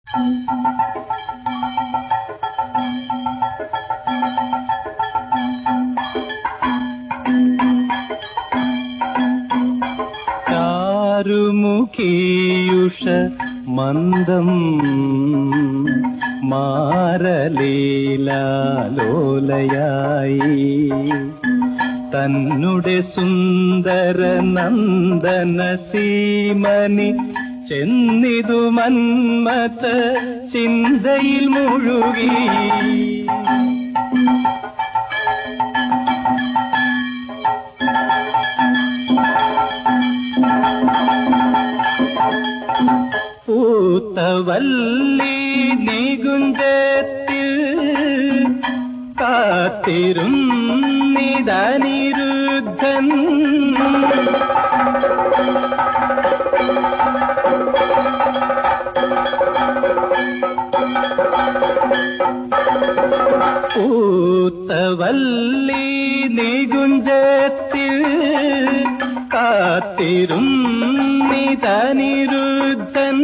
ചാരുമുഖീയുഷ മന്ദം മാരലീലാലോലയായി തന്നുടെ സുന്ദര നന്ദന സീമനി ചെന്നിതു മന്മത ചിന്തയിൽ മുഴുകി പൂത്തവല്ലി നികുഞ്ചത്തിൽ കാത്തിരുന്നിതനിരുദ്ധൻ പൂത്തവല്ലി നികുഞ്ചത്തിൽ കാത്തിരുന്നിതനിരുദ്ധൻ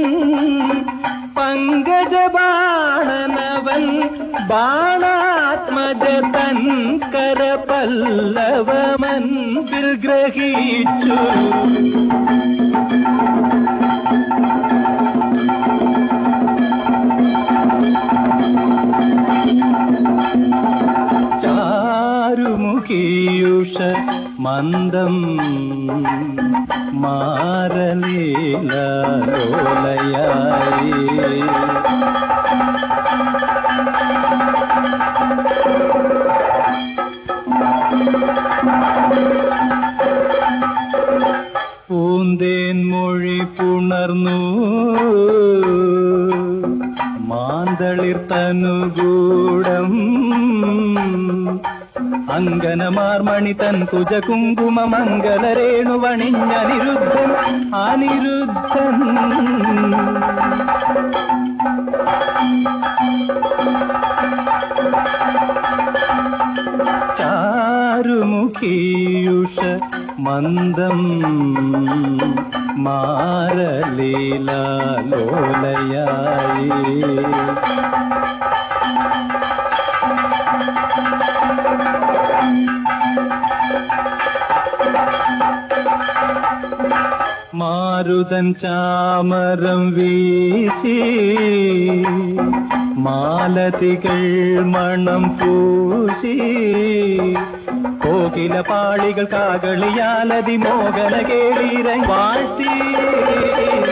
പങ്കജബാണനവൻ ബാണാത്മജ തൻ കരപല്ലവമൻപിൽ ഗ്രഹിച്ചു ചാരുമുഖീയുഷ മന്ദം മാരലീലോലയായി പൂന്തേൻ മൊഴി പുണർന്നു മാന്തളിർ തനുകൂടം അങ്കനമാർമണി തൻ കുജ കുങ്കുമ മംഗലരേണുവണിഞ്ഞനിരുദ്ധൻ അനിരുദ്ധൻ ചാരുമുഖീയുഷ മന്ദം മാരലീലോലയായി മാരുതൻ ചാമരം വീശി മാലതികൾ മണം പൂശി കോകില പാളികൾ കാകളിയാലതി മോഹന കേളീര വാഴ്ത്തി